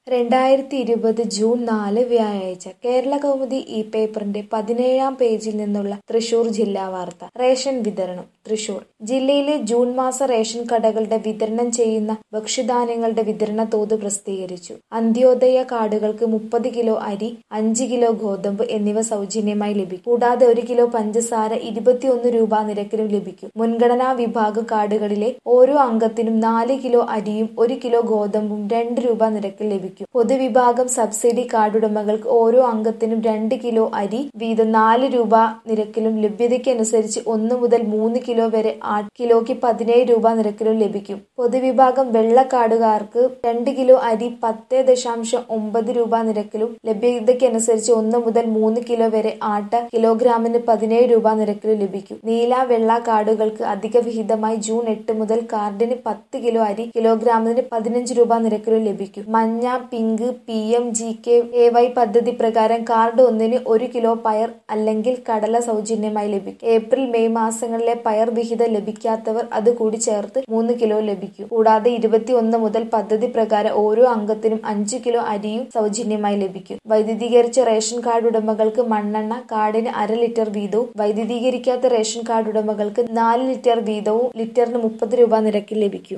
രണ്ടായിരത്തി ഇരുപത് ജൂൺ നാല് വ്യാഴാഴ്ച കേരളകൗമുദി ഈ പേപ്പറിന്റെ പതിനേഴാം പേജിൽ നിന്നുള്ള തൃശൂർ ജില്ലാ വാർത്ത റേഷൻ വിതരണം തൃശൂർ ജില്ലയിലെ ജൂൺ മാസ റേഷൻ കടകളുടെ വിതരണം ചെയ്യുന്ന ഭക്ഷ്യധാന്യങ്ങളുടെ വിതരണ തോത് പ്രസിദ്ധീകരിച്ചു അന്ത്യോദയ കാർഡുകൾക്ക് മുപ്പത് കിലോ അരി അഞ്ച് കിലോ ഗോതമ്പ് എന്നിവ സൗജന്യമായി ലഭിക്കും കൂടാതെ ഒരു കിലോ പഞ്ചസാര ഇരുപത്തിയൊന്ന് രൂപ നിരക്കിലും ലഭിക്കും മുൻഗണനാ വിഭാഗ കാർഡുകളിലെ ഓരോ അംഗത്തിനും നാല് കിലോ അരിയും ഒരു കിലോ ഗോതമ്പും രണ്ട് രൂപ നിരക്കിൽ ലഭിക്കും പൊതുവിഭാഗം സബ്സിഡി കാർഡുടമകൾക്ക് ഓരോ അംഗത്തിനും രണ്ട് കിലോ അരി വീതം നാല് രൂപ നിരക്കിലും ലഭ്യതയ്ക്കനുസരിച്ച് ഒന്ന് മുതൽ മൂന്ന് കിലോ വരെ ആ കിലോയ്ക്ക് പതിനേഴ് രൂപ നിരക്കിലും ലഭിക്കും പൊതുവിഭാഗം വെള്ള കാർഡുകാർക്ക് രണ്ട് കിലോ അരി പത്ത് ദശാംശം ഒമ്പത് രൂപ നിരക്കിലും ലഭ്യതയ്ക്കനുസരിച്ച് ഒന്ന് മുതൽ മൂന്ന് കിലോ വരെ ആട്ട കിലോഗ്രാമിന് പതിനേഴ് രൂപ നിരക്കിലും ലഭിക്കും നീല വെള്ള കാർഡുകൾക്ക് അധിക വിഹിതമായി ജൂൺ എട്ട് മുതൽ കാർഡിന് പത്ത് കിലോ അരി കിലോഗ്രാമിന് പതിനഞ്ച് രൂപ നിരക്കിലും ലഭിക്കും മഞ്ഞ pink P M G K A Y പദ്ധതി പ്രകാരം കാർഡ് ഒന്നിന് ഒരു കിലോ പയർ അല്ലെങ്കിൽ കടല സൗജന്യമായി ലഭിക്കും ഏപ്രിൽ മെയ് മാസങ്ങളിലെ പയർ വിഹിതം ലഭിക്കാത്തവർ അത് കൂടി ചേർത്ത് മൂന്ന് കിലോ ലഭിക്കും കൂടാതെ ഇരുപത്തി ഒന്ന് മുതൽ പദ്ധതി പ്രകാരം ഓരോ അംഗത്തിനും അഞ്ച് കിലോ അരിയും സൗജന്യമായി ലഭിക്കും വൈദ്യുതീകരിച്ച റേഷൻ കാർഡ് ഉടമകൾക്ക് മണ്ണെണ്ണ കാർഡിന് അര ലിറ്റർ വീതവും വൈദ്യുതീകരിക്കാത്ത റേഷൻ കാർഡ് ഉടമകൾക്ക് നാല് ലിറ്റർ വീതവും ലിറ്ററിന് മുപ്പത് രൂപ നിരക്കിൽ ലഭിക്കും